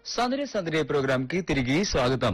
సందడి సందడి ప్రోగ్రామ్ కి తిరిగి స్వాగతం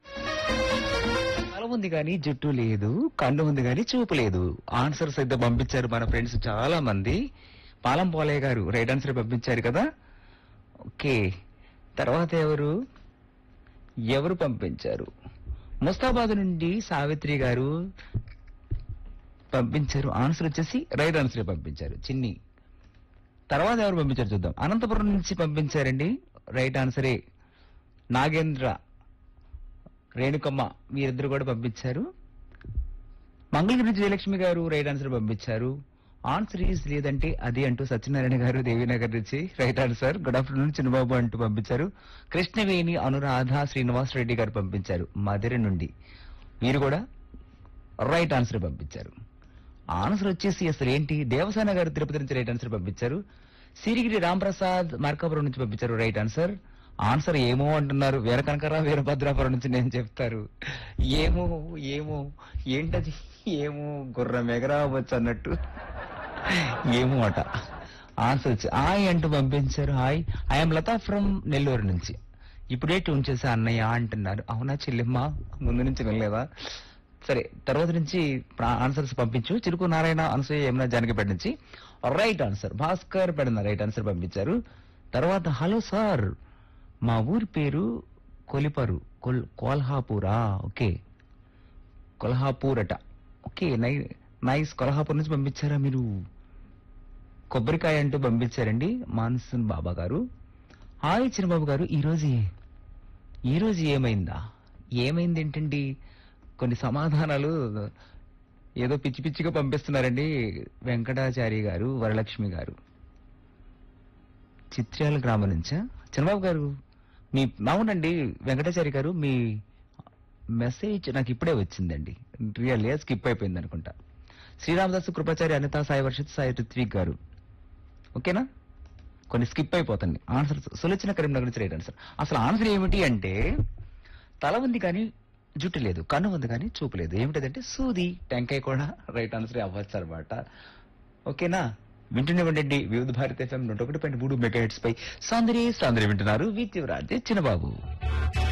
తల ఉంది కానీ జుట్టు లేదు కన్ను ఉంది కానీ చూపు లేదు ఆన్సర్స్ అయితే పంపించారు మన ఫ్రెండ్స్ చాలా మంది పాలం పోలయ్య గారు రైట్ ఆన్సర్ పంపించారు కదా ఓకే తర్వాత ఎవరు ఎవరు పంపించారు ముస్తాబాద్ నుండి సావిత్రి గారు పంపించారు ఆన్సర్ వచ్చేసి రైట్ ఆన్సర్ పంపించారు చిన్ని తర్వాత ఎవరు పంపించారు చూద్దాం అనంతపురం నుంచి పంపించారండి రైట్ ఆన్సరే నాగేంద్ర రేణుకమ్మ వీరిద్దరు కూడా పంపించారు మంగళగిరి నుంచి జయలక్ష్మి గారు రైట్ ఆన్సర్ పంపించారు ఆన్సర్ ఈజ్ లేదంటే అది అంటూ సత్యనారాయణ గారు దేవీనగర్ నుంచి right answer good afternoon Chinnababu అంటూ పంపించారు కృష్ణవేణి అనురాధ శ్రీనివాస్ రెడ్డి గారు పంపించారు మధుర నుండి వీరు కూడా రైట్ ఆన్సర్ పంపించారు ఆన్సర్ వచ్చేసి అసలు ఏంటి దేవసేన గారు తిరుపతి నుంచి రైట్ ఆన్సర్ పంపించారు సిరిగిరి రాంప్రసాద్ మార్కాపురం నుంచి పంపించారు రైట్ ఆన్సర్ ఆన్సర్ ఏమో అంటున్నారు వీర కనకరా వీరభద్రాపురం నుంచి నేను చెప్తారు ఏమో ఏమో ఏంటది ఏమో గుర్రం ఎగరావచ్చు అన్నట్టు ఏమో అట ఆన్సర్ వచ్చి హాయ్ అంటూ పంపించారు hi I'm Latha from Nellore నుంచి ఇప్పుడే ట్యూన్ చేసా అన్నయ్య అంటున్నారు అవునా చెల్లెమ్మ ముందు నుంచి వెళ్ళలేదా సరే తర్వాత నుంచి ఆన్సర్స్ పంపించు చిరుకు నారాయణ అనసూయ యమున జానకిపేట నుంచి right answer Bhaskar Pedana right answer పంపించారు తర్వాత హలో సార్ మా ఊరి పేరు కొలిపరు కొల్ కోల్హాపూరా ఓకే కొల్హాపూర్ అట ఓకే నై నైస్ కొల్హాపూర్ నుంచి పంపించారా మీరు కొబ్బరికాయ అంటూ పంపించారండి మాన్సూన్ బాబా గారు హాయ్ చిన్నబాబు గారు ఈరోజు ఈ రోజు ఏమైందా ఏమైంది ఏంటండి కొన్ని సమాధానాలు ఏదో పిచ్చి పిచ్చిగా పంపిస్తున్నారండి వెంకటాచారి గారు వరలక్ష్మి గారు చిత్రాల గ్రామం నుంచా చంద్రబాబు గారు మీ అవునండి వెంకటాచారి గారు మీ మెసేజ్ నాకు ఇప్పుడే వచ్చిందండి రియల్ స్కిప్ అయిపోయింది అనుకుంటా శ్రీరామదాసు కృపాచారి అనిత సాయి వర్షిత్ సాయి రిత్విక్ గారు ఓకేనా కొన్ని స్కిప్ అయిపోతుంది ఆన్సర్ సులోచన కరీంనగర్ నుంచి రైట్ ఆన్సర్ అసలు ఆన్సర్ ఏమిటి అంటే తల ఉంది కానీ జుట్టు లేదు కన్ను ఉంది కానీ చూపు లేదు ఏమిటంటే సూది టెంకాయ కూడా రైట్ ఆన్సర్ అవ్వచ్చు అనమాట ఓకేనా వింటూనే ఉండండి వివిధ భారత ఎఫ్ఎం నూట ఒకటి పాయింట్ మూడు మెగా హెడ్స్ పై సౌందర్య సౌందర్య వింటున్నారు విత్ యువరాజ్ చిన్నబాబు